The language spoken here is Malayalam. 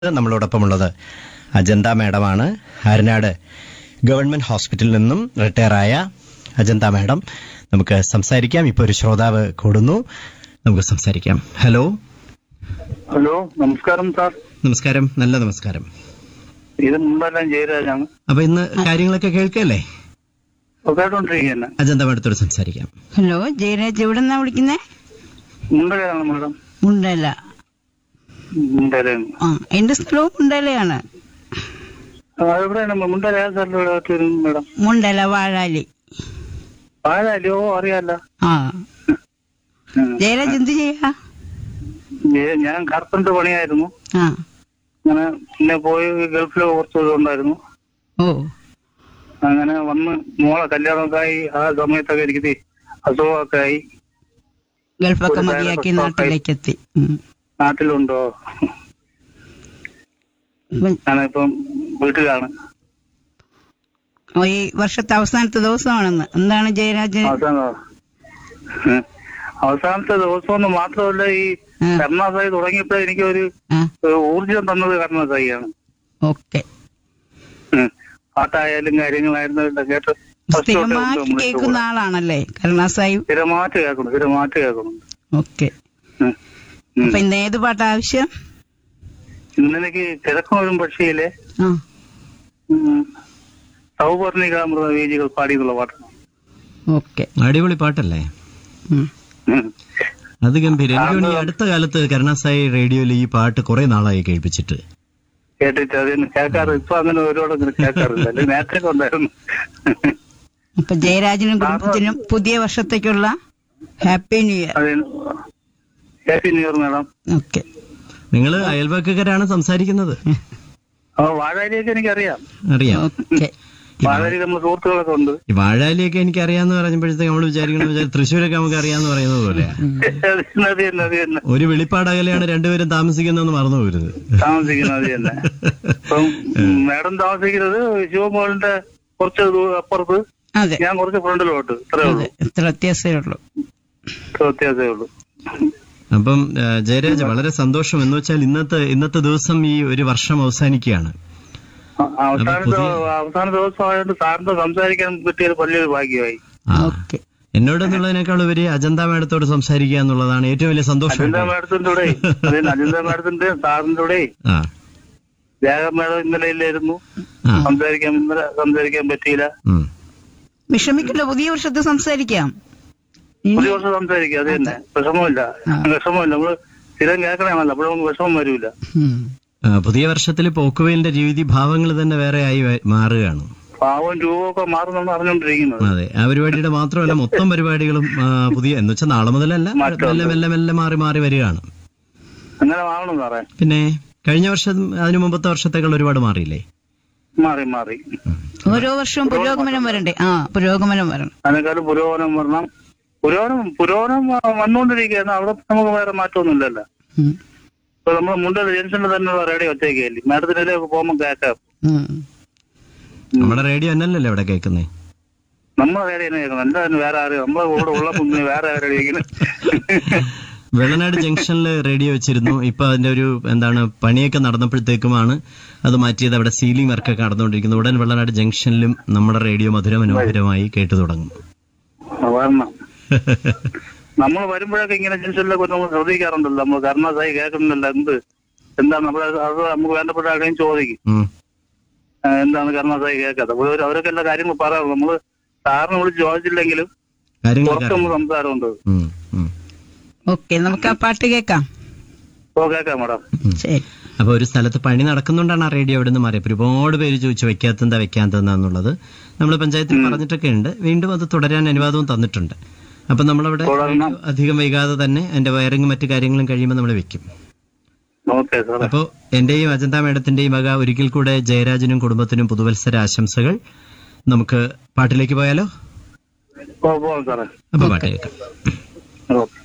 നമ്മളോടൊപ്പമുള്ളത് അജന്ത മാഡമാണ് ആരനാട് ഗവൺമെന്റ് ഹോസ്പിറ്റലിൽ നിന്നും റിട്ടയറായ അജന്ത മാഡം നമുക്ക് സംസാരിക്കാം ഇപ്പോൾ ഒരു ശ്രോതാവ് കൂടുന്നു നമുക്ക് സംസാരിക്കാം ഹലോ ഹലോ നമസ്കാരം സാർ നമസ്കാരം നല്ല നമസ്കാരം ഇത് മുമ്പെല്ലാം ജയരാജാണ് അപ്പൊ ഇന്ന് കാര്യങ്ങളൊക്കെ കേൾക്കല്ലേ കേട്ടോണ്ടിരിക്കുകയാണ് അജന്ത മാഡത്തോട് സംസാരിക്കാം ഹലോ ജയരാജ് എവിടെ നിന്നാ വിളിക്കുന്നേ മുണ്ടകയാണ് മാഡം മുണ്ടല മുണ്ടകയാണ് ആ എന്റെ സ്ഥലവും മുണ്ടലയാണ് എവിടെയാണ് മുണ്ടക ഏത് സ്ഥലത്ത് വരും മാഡം മുണ്ടല വാഴാലി ആരാലോ അറിയാല്ല ആ ജയരാജ് എന്ത് ചെയ്യാ ഞാൻ കാർപ്പന്റ് പണിയായിരുന്നു ആ അങ്ങനെ പിന്നെ പോയി ഗൾഫിൽ കുറച്ച് ദിവസം ഉണ്ടായിരുന്നു ഓ അങ്ങനെ വന്ന് മോളെ കല്യാണമൊക്കെ ആയി ആ സമയത്തൊക്കെ എനിക്ക് ദേ അസുഖമൊക്കെ ആയി ഗൾഫൊക്കെ ഒരു മതിയാക്കി നേരം നാട്ടിലേക്ക് എത്തി ഉം. നാട്ടിലുണ്ടോ അപ്പം ഞാനിപ്പം വീട്ടിലാണ് ഓ, ഈ വർഷത്തെ അവസാനത്തെ ദിവസമാണെന്ന് എന്താണ് ജയരാജ് അവസാന ഉം. അവസാനത്തെ ദിവസം ഒന്ന് മാത്രമല്ല ഈ ആ. കർണാസായി തുടങ്ങിയപ്പോ എനിക്ക് ഒരു ആ ഒരു ഊർജം തന്നത് കർണാസായിയാണ് ഓക്കെ ഉം. പാട്ടായാലും കാര്യങ്ങളായിരുന്നു എല്ലാം കേട്ട് first തൊട്ടേ സ്ഥിരമായിട്ട് ഉണ്ട് നമ്മുടെ കേൾക്കുന്ന കൂടെ. ആളാണല്ലേ കരുണാസായി സ്ഥിരമായിട്ട് കേൾക്കണം സ്ഥിരമായിട്ട് കേൾക്കണം ഓക്കെ ഉം. ഉം. അപ്പൊ ഇന്ന് ഏത് പാട്ടാ ആവശ്യം ഇന്നെനിക്ക് കിഴക്കും വരും പക്ഷിയിലെ ആ സൗവർണികാമൃത വീജികൾ പാടി എന്നുള്ള പാട്ടാണ് ഓക്കെ അടിപൊളി പാട്ടല്ലേ ഉം. ഉം. അത് ഗംഭീരം എനിക്ക് തോന്നുന്നു ഈ അടുത്ത കാലത്ത് കരുണാസായി റേഡിയോയിൽ ഈ പാട്ട് കുറെ നാളായി കേൾപ്പിച്ചിട്ട് കേട്ടിട്ട് അതിന് കേൾക്കാറ് ഇപ്പൊ അങ്ങനെ ഒരുപാട് അങ്ങനെ കേൾക്കാറില്ല അല്ലെ നേരത്തെ ഉണ്ടായിരുന്നു അപ്പൊ ജയരാജനും കുടുംബത്തിനും പുതിയ വർഷത്തേക്കുള്ള ഹാപ്പി ന്യൂ ഇയർ അതിന് happy new year madam okay നിങ്ങൾ അയൽവക്കക്കാരാണ് സംസാരിക്കുന്നത് അപ്പൊ വാഴാരിയൊക്കെ എനിക്കറിയാം അറിയാം ഓക്കെ വാഴാരി നമ്മുടെ സുഹൃത്തുക്കളൊക്കെ ഉണ്ട് ഈ വാഴാലിയൊക്കെ എനിക്ക് അറിയാന്ന് പറഞ്ഞപ്പോഴത്തേക്ക് നമ്മൾ വിചാരിക്കണം വിചാരിച്ചു തൃശ്ശൂരൊക്കെ നമുക്ക് അറിയാന്ന് പറയുന്നത് പോലെ അത് തന്നെ അത് തന്നെ അത് തന്നെ ഒരു വെളിപ്പാടകലെയാണ് രണ്ടുപേരും താമസിക്കുന്നതെന്ന് മറന്നു പോരുത് താമസിക്കുന്നത് അത് തന്നെ അപ്പം മാഡം താമസിക്കുന്നത് ശിവമോളിന്റെ കുറച്ച് ദൂ- അപ്പുറത്ത് അതെ ഞാൻ കുറച്ച് ഫ്രണ്ടിലോട്ട് ഇത്രേ ഉള്ളൂ അതെ എത്ര വ്യത്യാസമേ ഉള്ളൂ ഇത്ര വ്യത്യാസമേ ഉള്ളൂ അപ്പം ആ, ജയരാജ് വളരെ സന്തോഷം എന്ന് വെച്ചാൽ ഇന്നത്തെ ഇന്നത്തെ ദിവസം ഈ ഒരു വർഷം അവസാനിക്കുകയാണ് അ- അവസാനത്തെ അവസാന ദിവസം ആയതുകൊണ്ട് സാറിന്റെ സംസാരിക്കാൻ പറ്റിയത് വലിയൊരു ഭാഗ്യമായി ആ. ഓക്കെ എന്നോട് എന്നുള്ളതിനേക്കാൾ ഉപരി അജന്ത മേഡത്തോട് സംസാരിക്കുക എന്നുള്ളതാണ് ഏറ്റവും വലിയ സന്തോഷം അജിന്ത മാഡത്തിന്റെ കൂടെ അതെ അജിന്ത മാഡത്തിന്റെ സാറിന്റെ കൂടെ ആ ലേഖ മാഡം ഇന്നലെ ഇല്ലായിരുന്നു ആ സംസാരിക്കാൻ ഇന്നലെ സംസാരിക്കാൻ പറ്റിയില്ല ഉം. വിഷമിക്കണ്ട പുതിയ വർഷത്തെ സംസാരിക്കാം ഇനി- ഒരു വർഷം സംസാരിക്കുക അത് തന്നെ വിഷമമില്ല വിഷമമില്ല നമ്മള് സ്ഥിരം കേൾക്കണമല്ലോ അപ്പോഴും നമുക്ക് വിഷമം വരൂല ഉം. ആ, പുതിയ വർഷത്തിൽ പോക്കുവെയിലിന്റെ രീതി ഭാവങ്ങൾ തന്നെ വേറെ ആയി വ- മാറുകയാണ് പാവം രൂപമൊക്കെ മാറുന്നെന്ന് അറിഞ്ഞുകൊണ്ടിരിക്കുന്നത് അതെ ആ പരിപാടിയുടെ മാത്രമല്ല മൊത്തം പരിപാടികളും ആ, പുതിയ എന്ന് വെച്ചാൽ നാളെ മുതലല്ല മെല്ലെ മെല്ലെ മെല്ലെ മാറി മാറി വരികയാണ് അങ്ങനെ മാറണം സാറേ പിന്നെ കഴിഞ്ഞ വർഷം അതിനു മുമ്പത്തെ വർഷത്തേക്കാൾ ഒരുപാട് മാറിയില്ലേ മാറി മാറി ഓരോ വർഷവും പുരോഗമനം വരണ്ടേ ആ പുരോഗമനം വരണം അതിനേക്കാളും പുരോഗമനം വരണം പുരോഗമനം പുരോഗമനം വ- വന്നുകൊണ്ടിരിക്കുകയാണ് അവിടെ നമുക്ക് വേറെ മാറ്റമൊന്നുമില്ലല്ലോ ഉം. ഇപ്പൊ നമ്മൾ മുണ്ടൽ ജംഗ്ഷനിൽ തന്നെ റേഡിയോ ഒറ്റയ്ക്കല്ലേ മാഡത്തിനിലേക്ക് പോകുമ്പോൾ കേൾക്കാം ഉം. നമ്മുടെ റേഡിയോ എന്നല്ലല്ലോ ഇവിടെ കേൾക്കുന്നേ നമ്മളെ റേഡിയോ തന്നെ കേൾക്കണം എന്തായാലും വേറെ ആരും നമ്മളെ കൂടെ ഉള്ള മുന്നേ വേറെ ആരും കേൾക്കുന്നത് വെള്ളനാട് ജംഗ്ഷനിൽ റേഡിയോ വെച്ചിരുന്നു ഇപ്പൊ അതിന്റെ ഒരു എന്താണ് പണിയൊക്കെ നടന്നപ്പോഴത്തേക്കുമാണ് അത് മാറ്റിയത് അവിടെ സീലിംഗ് വർക്കൊക്കെ നടന്നുകൊണ്ടിരിക്കുന്നു ഉടൻ വെള്ളനാട് ജംഗ്ഷനിലും നമ്മുടെ റേഡിയോ മധുര മനോഹരമായി കേട്ടു തുടങ്ങും വരണം നമ്മൾ വരുമ്പോഴൊക്കെ ഇങ്ങനെ ജംഗ്ഷനിലൊക്കെ നമ്മൾ ശ്രദ്ധിക്കാറുണ്ടല്ലോ നമ്മൾ കർണാസായി കേൾക്കുന്നില്ല എന്ത് എന്താണ് നമ്മൾ അത് നമുക്ക് വേണ്ടപ്പെട്ട ആരെയും ചോദിക്കും ഉം. ആ, എന്താണ് കർണാസായി കേൾക്കാത്തത് അപ്പോൾ അവര് അവരൊക്കെ എല്ലാ കാര്യങ്ങളും പറയാറുണ്ട് നമ്മള് സാറിനെ വിളിച്ച് ചോദിച്ചില്ലെങ്കിലും കാര്യങ്ങളൊക്കെ പുറത്ത് നമ്മൾ സംസാരമുണ്ട് ഉം, ഉം, ഓക്കെ നമുക്ക് ആ പാട്ട് കേൾക്കാം ഓ കേൾക്കാം മാഡം ഉം. ശരി അപ്പൊ ഒരു സ്ഥലത്ത് പണി നടക്കുന്നുണ്ടാണ് ആ റേഡിയോ അവിടെ നിന്ന് മാറിയപ്പോൾ ഒരുപാട് പേര് ചോദിച്ചു വെക്കാത്തെന്താ വെക്കാത്തെന്താന്നുള്ളത് നമ്മൾ പഞ്ചായത്തിൽ പറഞ്ഞിട്ടൊക്കെ ഉണ്ട് വീണ്ടും അത് തുടരാൻ അനുവാദവും തന്നിട്ടുണ്ട് അപ്പൊ നമ്മളവിടെ തുടരണം. അധികം വൈകാതെ തന്നെ അതിന്റെ വയറിങ്ങും മറ്റു കാര്യങ്ങളും കഴിയുമ്പോൾ നമ്മൾ വെക്കും ഓക്കെ സാറേ അപ്പോ എന്റെയും അജന്ത മേഡത്തിന്റെയും വക ഒരിക്കൽ കൂടെ ജയരാജനും കുടുംബത്തിനും പുതുവത്സര ആശംസകൾ നമുക്ക് പാട്ടിലേക്ക് പോയാലോ ഓ പോവാം സാറേ അപ്പൊ പാട്ട് കേൾക്കാം ഓക്കെ